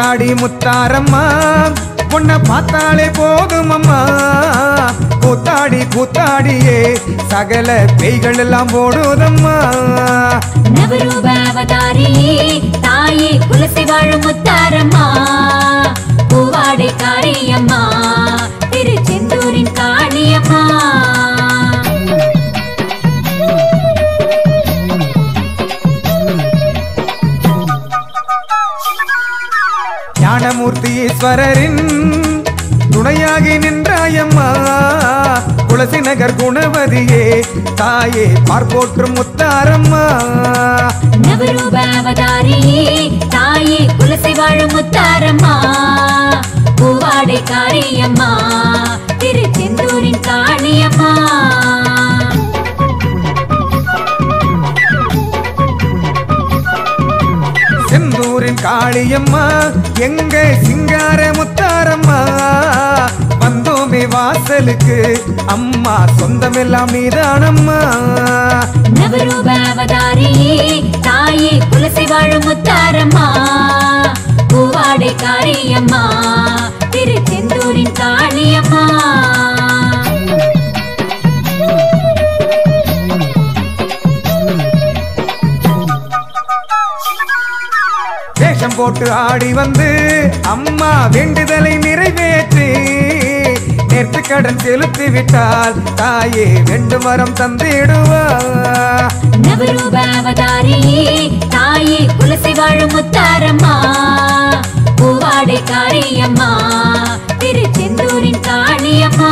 கூத்தாடி முத்தாரம்மா உன்னை பார்த்தாலே போதும் அம்மா கூத்தாடி கூத்தாடியே சகல பேய்கள் எல்லாம் போடுதம்மா நவரூப அவதாரியே தாயே குலசை வாழும் முத்தாரம்மா பூவாடை காரியம்மா திருச்செந்தூரின் காளியம்மா ஞானமூர்த்தி ஈஸ்வரரின் துணையாகி நின்றாயம்மா குலசி நகர் குணவதியே தாயே பார்ப்போற்றும் முத்தாரம்மா நவரூப அவதாரியே தாயே குலசை வாழும் முத்தாரம்மா பூவாடை காரியம்மா திருச்செந்தூரின் காளியம்மா செந்தூரின் காளியம்மா எங்க சிங்கார முத்தாரம்மா வந்தோமே வாசலுக்கு அம்மா சொந்தமெல்லாம் நீதானம்மா நவரூப அவதாரியே தாயே குலசை வாழும் முத்தாரம்மா பூவாடை காரியம்மா திருச்செந்தூரின் காளியம்மா வேஷம் போட்டு ஆடி வந்து அம்மா வேண்டுதலை நிறைவேற்றி நேற்று கடன் செலுத்தி விட்டால் தாயே வேண்டும் வரம் தந்திடுவா நவரூப அவதாரியே தாயே குலசை வாழும் முத்தாரம்மா பூவாடை காரியம்மா திருச்செந்தூரின் காளியம்மா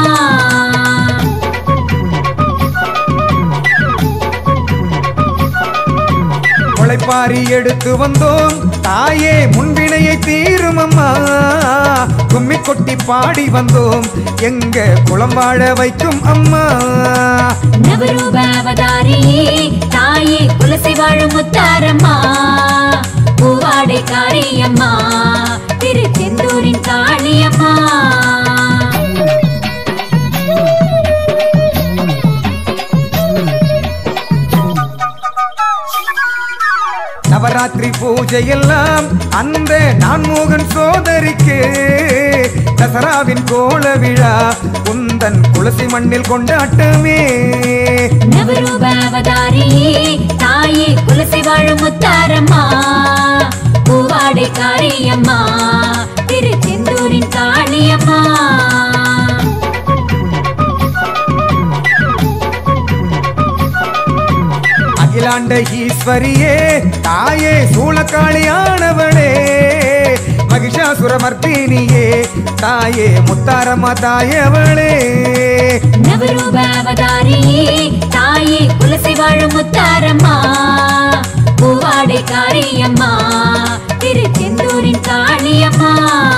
முளைப்பாரி எடுத்து வந்தோம் தாயே முன்வினையை தீரும் அம்மா கும்மி கொட்டி பாடி வந்தோம் எங்க குளம் வாழ வைக்கும் அம்மா நவரூப அவதாரியே தாயே குலசை வாழும் முத்தாரம்மா பூவாடை காரியம்மா திருச்செந்தூரின் காளியம்மா நவராத்திரி பூஜை எல்லாம் அந்த நான்மோகன் சோதரிக்கு தசராவின் கோல விழா உந்தன் குலசி மண்ணில் கொண்டாட்டமே நவரூப அவதாரியே தாயே குலசை வாழும் முத்தாரம்மா பூவாடை காரியம்மா திருச்செந்தூரின் காளியம்மா அகிலாண்ட ஈஸ்வரியே தாயே சூளக்காளியானவளே மகிஷாசுரமர்த்தினியே தாயே முத்தாரம்மா தாயவளே நவரூப அவதாரியே தாயே குலசை வாழும் முத்தாரம்மா பூவாடை காரியம்மா திருச்செந்தூரின் காளியம்மா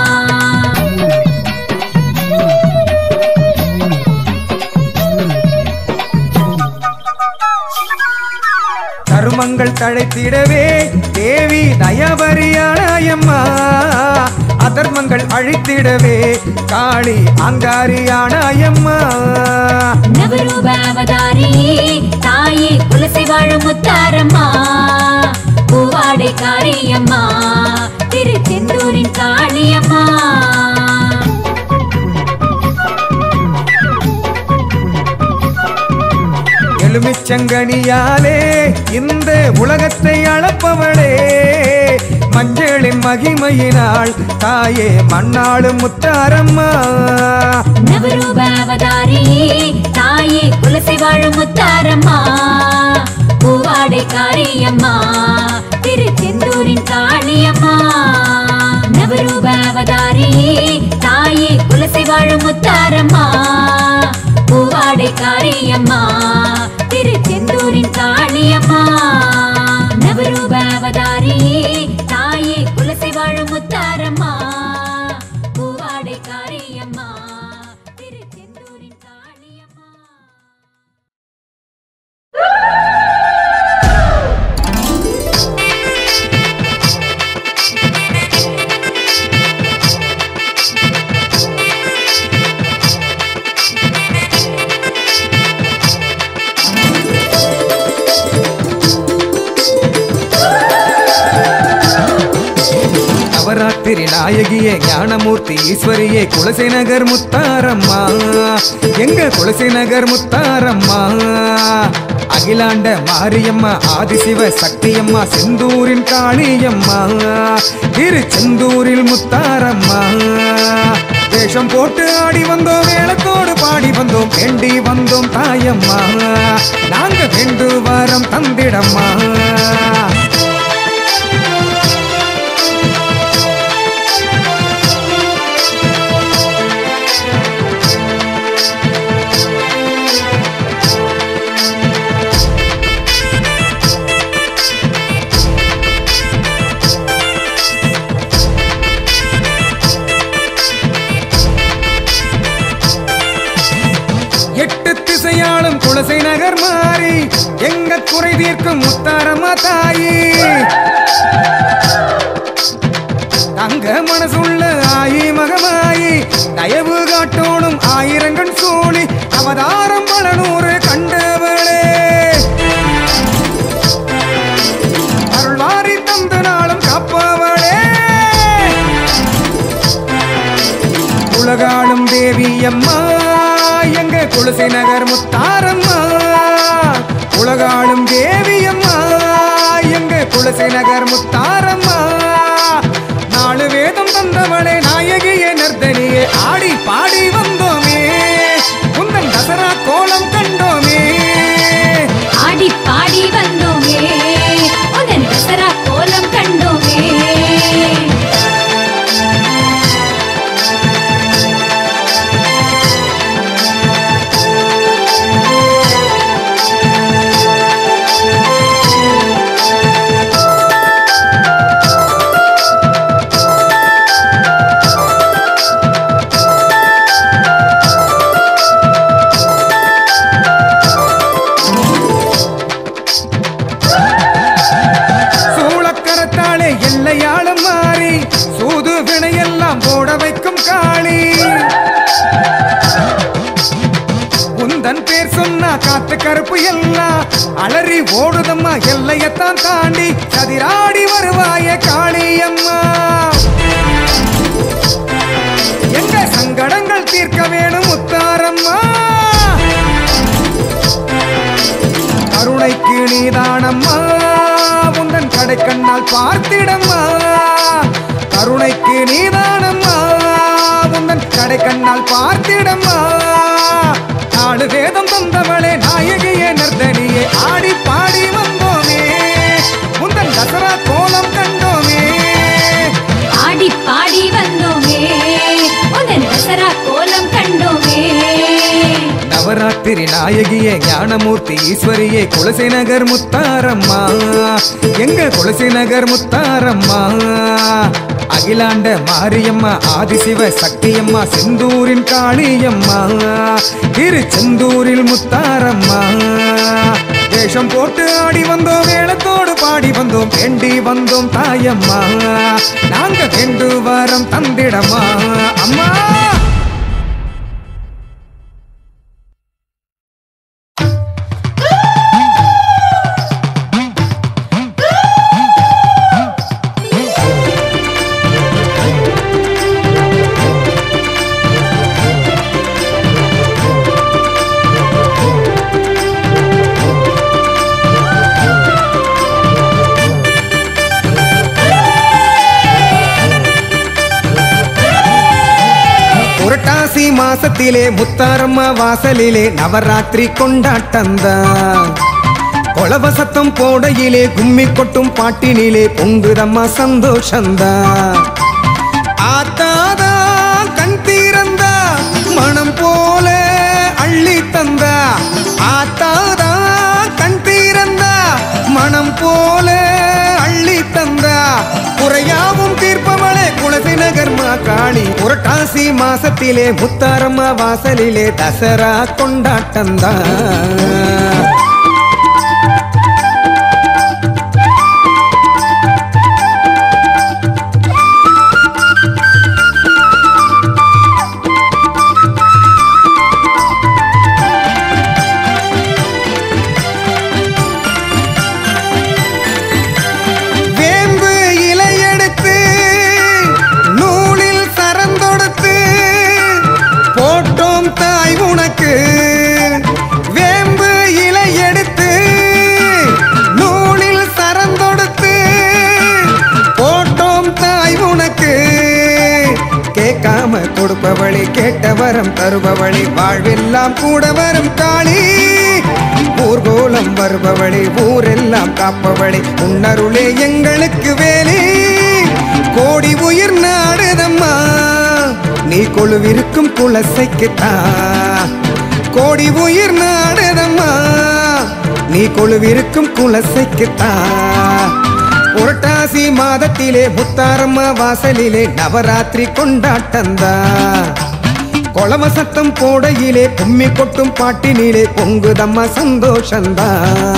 தருமங்கள் தழைத்திடவே தேவி தயபரியானாயம்மா அதர்மங்கள் அழித்திடவே காளி அங்காரியானாயம்மா நவரூப அவதாரியே தாயே குலசை வாழும் முத்தாரம்மா பூவாடை காரியம்மா திருச்செந்தூரின் காளியம்மா எலுமிச்சங்கனியாலே இந்த உலகத்தை அளப்பவளே மஞ்சளின் மகிமையினாள் தாயே மண்ணாளும் முத்தாரம்மா நவரூப அவதாரியே தாயே குலசை வாழும் முத்தாரம்மா பூவாடை காரியம்மா திருச்செந்தூரின் காளியம்மா நவரூப அவதாரியே தாயே குலசை வாழும் முத்தாரம்மா பூவாடை காரியம்மா திருச்செந்தூரின் காளியம்மா நவரூப அவதாரியே தாயே குலசை வாழும் முத்தாரம்மா பூவாடை காரியம்மா திருச்செந்தூரின் காளியம்மா ஆ நவராத்திரி நாயகியே ஞானமூர்த்தி ஈஸ்வரியே குலசை நகர் முத்தாரம்மா எங்க குலசை நகர் முத்தாரம்மா அகிலாண்ட மாரியம்மா ஆதிசிவ சக்தியம்மா செந்தூரின் காளியம்மா திருச்செந்தூரில் முத்தாரம்மா வேஷம் போட்டு ஆடி வந்தோம் வேளத்தோடு பாடி வந்தோம் வேண்டி வந்தோம் தாயம்மா நாங்க வேண்டு வரம் தந்திடம்மா எட்டு திசையாளும் குலசை நகர் மாறி எங்க குறை தீர்க்கும் முத்தாரம்மா தாயி தங்க மனசுள்ள ஆயி மகமாயி தயவு காட்டோடும் ஆயிரங்கண் சூழி அவதாரம் பல நூறு கண்டவளே அருள்வாரி தந்து நாளும் காப்பவளே உலகாளும் தேவி அம்மா எங்க குலசை நகர் முத்தாரம்மா உலகாளும் தேவி அம்மா எங்க குலசை நகர் முத்தாரம்மா நாலு வேதம் தந்தவளே நாயகியே நர்த்தனியே ஆடி பாடி வந்தோமே உந்தன் தசரா கோலம் கண்டோமே ஆடி பாடி வந்தோமே உதன் தசரா கோலம் கண்டோமே சூளக்கரத்தாலே எல்லையாளும் மாறி சூது வினையெல்லாம் போட வைக்கும் காளி உந்தன் பேர் சொன்னா காத்து கருப்பு எல்லாம் அலறி ஓடுதம்மா எல்லையத்தான் தாண்டி கதிராடி வருவாய காளியம்மா எங்க சங்கடங்கள் தீர்க்க வேணும் முத்தாரம்மா கருணைக்கு நீதானம்மா உந்தன் கடைக்கண்ணால் பார்த்திடம்மா கருணைக்கு நீதானம்மா உந்தன் கடைக்கண்ணால் பார்த்திடம்மா நாலு வேதம் தந்தவளே நாயகியே நர்த்தனியே ஆடி பாடி வந்தோமே உந்தன் தசரா கோலம் கண்டோமே ஆடி பாடி வந்தோமே உதன் தசரா கோலம் கண்டோமே நவராத்திரி நாயகியே ஞானமூர்த்தி ஈஸ்வரியே குலசை நகர் முத்தாரம்மா எங்க குலசை நகர் முத்தாரம்மா அகிலாண்ட மாரியம்மா ஆதிசிவ சக்தியம்மா செந்தூரின் காளியம்மா திருச்செந்தூரில் முத்தாரம்மா வேஷம் போட்டு ஆடி வந்தோம் வேளத்தோடு பாடி வந்தோம் வேண்டி வந்தோம் தாயம்மா நாங்க வேண்டு வரம் தந்திடமா அம்மா புரட்டாசி மாசத்திலே முத்தாரம்மா வாசலிலே நவராத்திரி கொண்டாட்டந்தான் கொலவசத்தம் போடையிலே கும்மி கொட்டும் பாட்டினிலே பொங்குதம்மா சந்தோஷந்தான் ஆத்தாதா கண் தீரந்தா மனம் போல அள்ளி தந்தா ஆத்தாதா கண் தீரந்தா மனம் போல அள்ளி தந்தா குறையாவும் தீர்ப்பவளே குலசை நகர் மா காளி புரட்டாசி மாசத்திலே முத்தாரம்மா வாசலிலே தசரா கொண்டாட்டந்தான் வேம்பு இலை எடுத்து உனக்கு வேம்பு இலை எடுத்து நூலில் சரந்தொடுத்து போட்டோம் தாய் உனக்கு கேட்காம கொடுப்பவளி கேட்ட வரம் தருபவளி வாழ்வெல்லாம் கூட வரும் காளி ஊர்கோலம் வருபவளி ஊரெல்லாம் காப்பவளி உன்னருளே எங்களுக்கு வேலி கோடி உயிர் நாடுதம்மா நீ கொழுவிருக்கும் குலசைக்குத்தான் கோடி உயிர் நாடுதம்மா நீ கொழுவிருக்கும் குலசைக்குத்தான் புரட்டாசி மாதத்திலே முத்தாரம்மா வாசலிலே நவராத்திரி கொண்டாட்டந்தா கொளம சத்தம் போடையிலே கும்மி கொட்டும் பாட்டினிலே பொங்குதம்மா சந்தோஷந்தா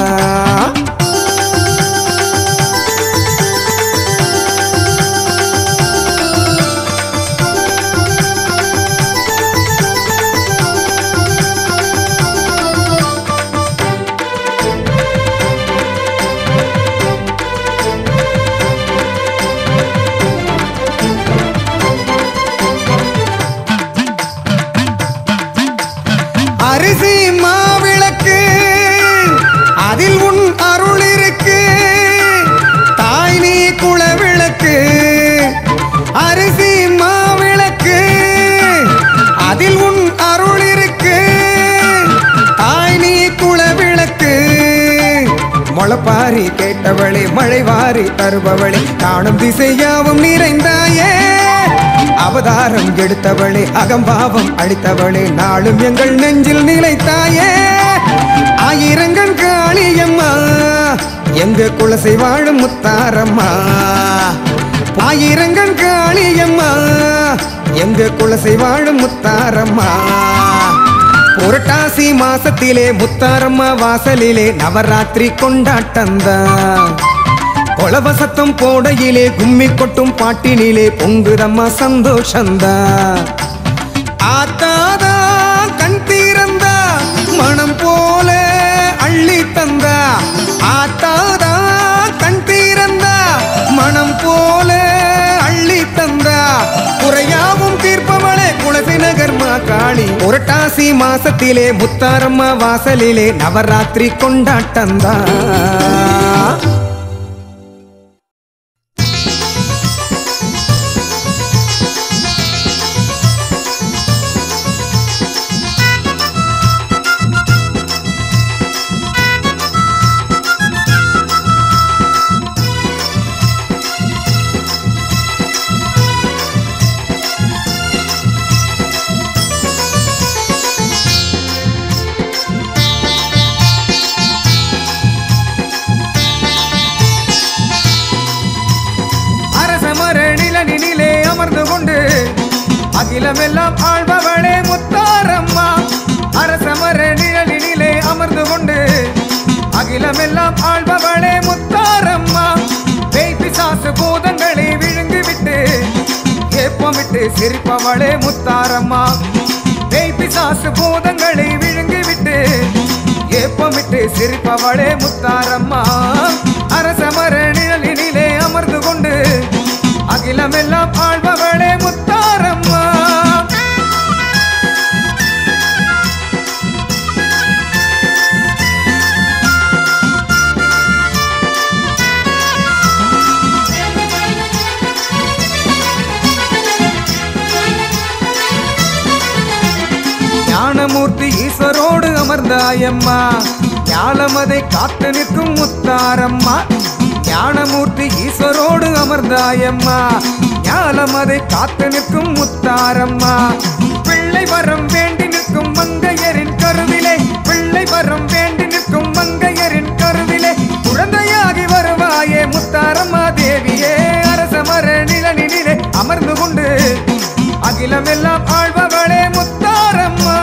அரிசி மாவிளக்கு அதில் உன் அருள் இருக்கு தாய் நீ குலவிளக்கு அரிசி மாவிளக்கு அதில் உன் அருள் இருக்கு தாய் நீ குலவிளக்கு முளப்பாரி கேட்டவளே மழைவாரி தருபவளே காணும் திசையாவும் நிறைந்தாயே அவதாரம் எடுத்தவளே அகம்பாவம் அளித்தவளே நாளும் எங்கள் நெஞ்சில் நிலைத்தாயே ஆயிரங்கள் காளியம்மா எங்க குலசை வாழும் முத்தாரம்மா ஆயிரங்கள் காளியம்மா எங்க குலசை வாழும் முத்தாரம்மா புரட்டாசி மாசத்திலே முத்தாரம்மா வாசலிலே நவராத்திரி கொண்டாட்டந்தான் கொலவசத்தம் போடையிலே கும்மி கொட்டும் பாட்டினிலே பொங்குதம்மா சந்தோஷந்தா ஆத்தாதா கண் தீரந்தா மனம் போல அள்ளி தந்தா ஆத்தாதா கண் தீரந்தா மனம் போல அள்ளி தந்தா குறையாவும் தீர்ப்பவளே குலசை நகர் மா காளி புரட்டாசி மாசத்திலே முத்தாரம்மா வாசலிலே நவராத்திரி கொண்டாட்டந்தா அரசமர நிலனிலே அமர்ந்து கொண்டு அகிலமெல்லாம் ஆள்பவளே முத்தாரம்மா அரசமர நிழலினிலே அமர்ந்து கொண்டு அகிலமெல்லாம் ஆள்பவளே முத்தாரம்மா பேய் பிசாசு பூதங்களை விழுங்கி விட்டு ஏப்பமிட்டு சிரிப்பவளே முத்தாரம்மா பேய் பிசாசு பூதங்களை விழுங்கி விட்டு ஏப்பமிட்டு சிரிப்பவளே முத்தாரம்மா அரசமர நிழலினிலே அமர்ந்து கொண்டு அகிலமெல்லாம் ஆள்பவளே முத்தாரம்மா ஞானமூர்த்தி ஈஸ்வரோடு அமர்ந்தாயம்மா ஞானமதை காத்து நிற்கும் முத்தாரம்மா ஞானமூர்த்தி ஈஸ்வரோடு அமர்ந்தாயம்மா ஞானமதை காத்து நிற்கும் முத்தாரம்மா பிள்ளை வரம் வேண்டி நிற்கும் மங்கையரின் கருவிலே பிள்ளை வரம் வேண்டி நிற்கும் மங்கையரின் கருவிலே குழந்தையாகி வருவாயே முத்தாரம்மா தேவியே அரசமர நிழலினிலே அமர்ந்து கொண்டு அகிலமெல்லாம் ஆழ்பவளே முத்தாரம்மா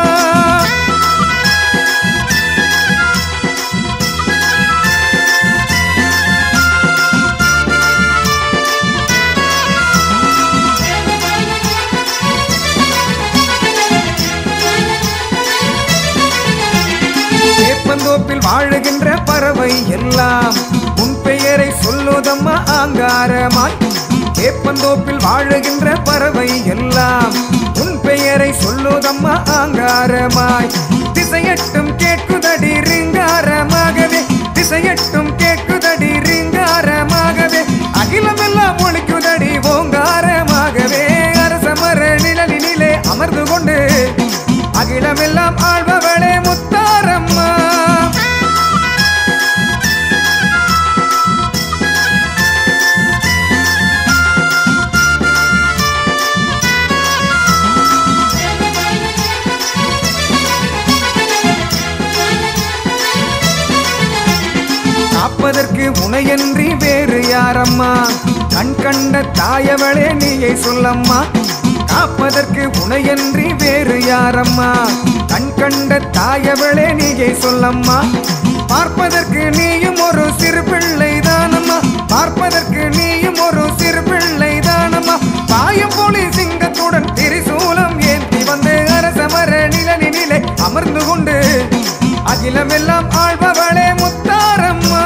வேப்பந்தோப்பில் வாழுகின்ற பறவை எல்லாம் உன் பெயரை சொல்லுதம்மா ஆங்காரமாய் வேப்பந்தோப்பில் வாழுகின்ற பறவை எல்லாம் உன் உன் பெயரை சொல்லுதம்மா ஆங்காரமாய் திசையட்டும் கேட்குதடி ரிங்காரமாகவே திசையட்டும் கேட்குதடி ரிங்காரமாகவே அகிலமெல்லாம் ஒழிக்குதடி ஓங்காரமாகவே அரசமர நிழலினிலே அமர்ந்து கொண்டு அகிலமெல்லாம் ஆழ்பவளே முத்தாரம்மா காப்பதற்கு உனையன்றி வேறு யாரம்மா கண் கண்ட தாயவளே நீயை சொல்லம்மா காப்பதற்கு உனையன்றி வேறு யாரம்மா கண் கண்ட தாயவளே நீயை சொல்லம்மா பார்ப்பதற்கு நீயும் ஒரு சிறு பிள்ளை தானம்மா பார்ப்பதற்கு நீயும் ஒரு சிறு பிள்ளை தானம்மா பாயம் போலி சிங்கத்துடன் திரிசூலம் ஏந்தி வந்து அரசமர நிழலினிலே அமர்ந்து கொண்டு அகிலமெல்லாம் ஆழ்பவளே முத்தாரம்மா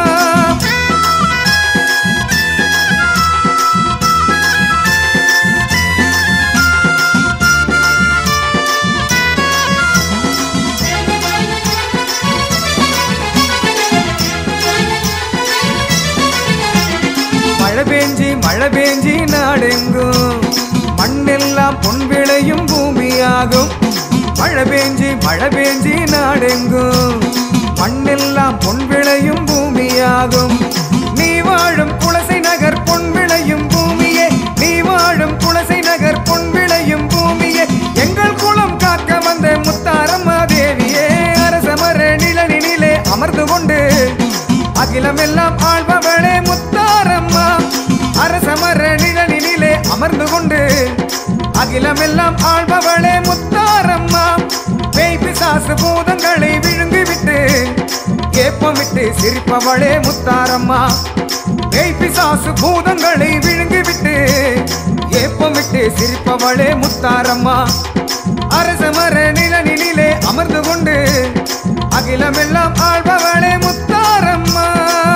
மழை பேஞ்சி மழை பேஞ்சி நாடெங்கும் மண்ணெல்லாம் பொன் விளையும் பூமியாகும் மழை பேஞ்சி மழை பேஞ்சி நாடெங்கும் மண்ணெல்லாம் பொன் விளையும் பூமியாகும் நீ வாழும் குலசை நகர் பொன் விளையும் பூமியே நீ வாழும் குலசை நகர் பொன் விளையும் பூமியே எங்கள் குலம் காக்க வந்த முத்தாரம்மா தேவியே அரசமர நிழலினிலே அமர்ந்து கொண்டு அகிலமெல்லாம் ஆழ்பவளே முத்தாரம்மா அரசமர நிழலினிலே அமர்ந்து கொண்டு அகிலமெல்லாம் ஆழ்பவளே முத்தாரம்மா பேய் பிசாசு பூதங்களை விழுங்கிவிட்டு ஏப்பமிட்டு சிரிப்பவளே முத்தாரம்மா பேய் பிசாசு பூதங்களை விழுங்கிவிட்டு ஏப்பமிட்டு சிரிப்பவளே முத்தாரம்மா அரசமர நிழலினிலே அமர்ந்து கொண்டு அகிலமெல்லாம் ஆழ்பவளே முத்தாரம்மா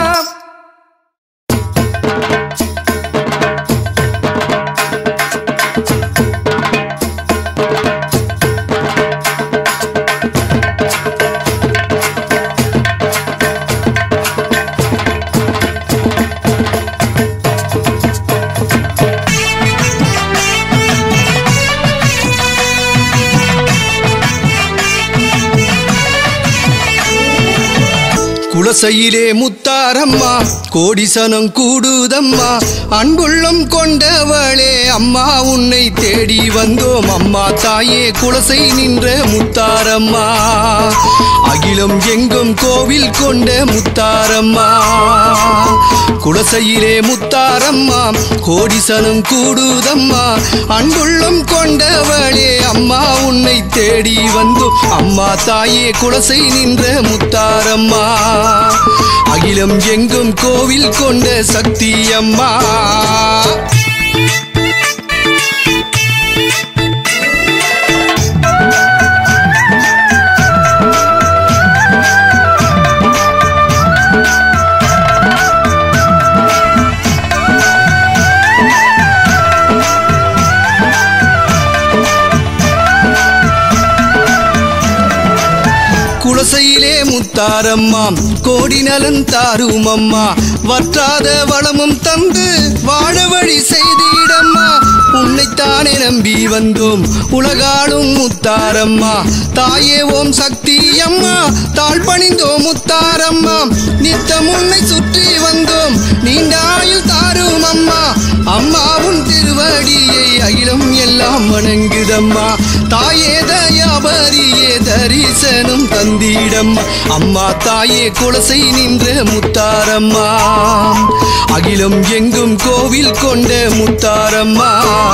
குலசையிலே முத்தாரம்மா கோடிசனம் கூடுதம்மா அன்புள்ளம் கொண்டவளே அம்மா உன்னை தேடி வந்தோம் அம்மா தாயே குலசை நின்ற முத்தாரம்மா அகிலம் எங்கும் கோவில் கொண்ட முத்தாரம்மா குலசையிலே முத்தாரம்மா கோடிசனம் கூடுதம்மா அன்புள்ளம் கொண்டவளே அம்மா உன்னை தேடி வந்தோம் அம்மா தாயே குலசை நின்ற முத்தாரம்மா அகிலம் எங்கும் கோவில் கொண்ட சக்தி அம்மா குலசையிலே முத்தாரம்மா கோடி நலன் தாரும் அம்மா வற்றாத வளமும் தந்து வாழ வழி செய்திடம்மா உன்னைத்தானே நம்பி வந்தோம் உலகாளும் முத்தாரம்மா தாயே ஓம் சக்தி அம்மா தாழ் பணிந்தோம் முத்தாரம்மா நித்தம் உன்னை சுற்றி வந்தோம் நீண்ட ஆயுள் தாரும் அம்மா அம்மாவும் திருவடியை அகிலம் எல்லாம் வணங்குதம்மா தாயே தயாபரியே தரிசனம் தந்திடம்மா அம்மா தாயே குலசை நின்ற முத்தாரம்மா அகிலம் எங்கும் கோவில் கொண்ட முத்தாரம்மா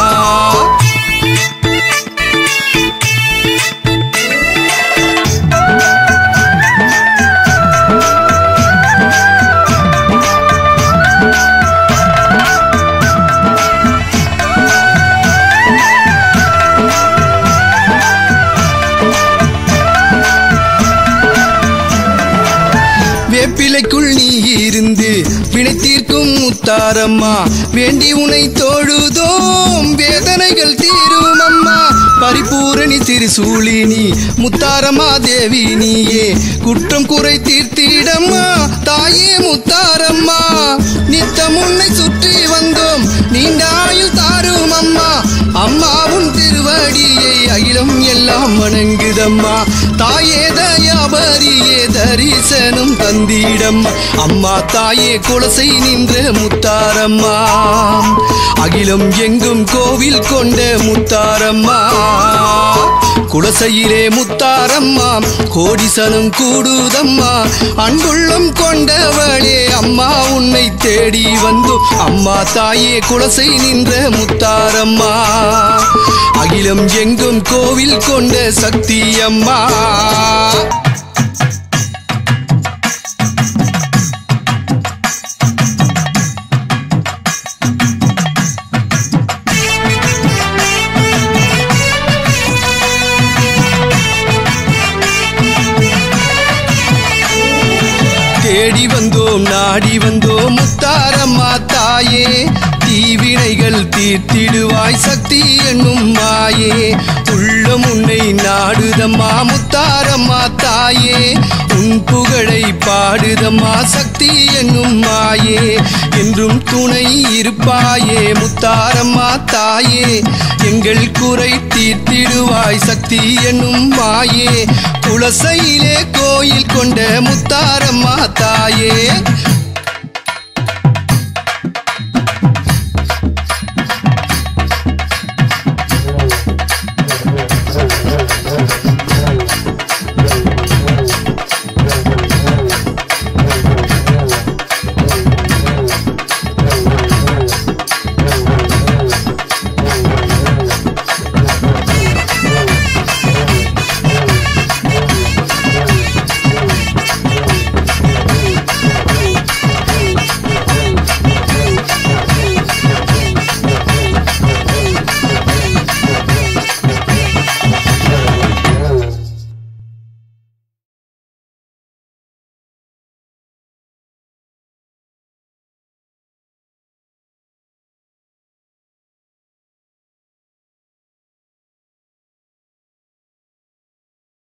வேப்பிலைக்குள் நீ இருந்து வினை தீர்க்கும் முத்தாரம்மா வேண்டி உனை தொழுதோம் வேதனைகள் தீரும் அம்மா பரிபூரணி திரிசூலினி முத்தாரம்மா தேவி நீயே குற்றம் குறை தீர்த்திடம்மா தாயே முத்தாரம்மா நித்தம் உன்னை சுற்றி வந்தோம் நீண்டாயில் தாரும் அம்மா அம்மா உன் திருவடியை அகிலம் எல்லாம் வணங்குதம்மா தாயே தயாபரியே தரிசனம் தந்திடம்மா அம்மா தாயே குலசை நின்ற முத்தாரம்மா அகிலம் எங்கும் கோவில் கொண்ட முத்தாரம்மா குலசையிலே முத்தாரம்மா கோடிசனம் கூடுதம்மா அன்புள்ளம் கொண்டவளே அம்மா உன்னை தேடி வந்து அம்மா தாயே குலசை நின்ற முத்தாரம்மா அகிலம் எங்கும் கோவில் கொண்ட சக்தி அம்மா தேடி வந்தோம் நாடி வந்தோம் முத்தாரம்மா தாயே தீவினைகள் தீர்த்திடுவாய் சக்தி என்னும் மாயே உள்ளம் உன்னை நாடுதம்மா முத்தாரம்மா தாயே உன் புகழை பாடுதம்மா சக்தி என்னும் மாயே என்றும் துணை இருப்பாயே முத்தாரம்மா தாயே எங்கள் குறை தீர்த்திடுவாய் சக்தி என்னும் மாயே குலசையிலே கோயில் கொண்ட முத்தாரம்மா தாயே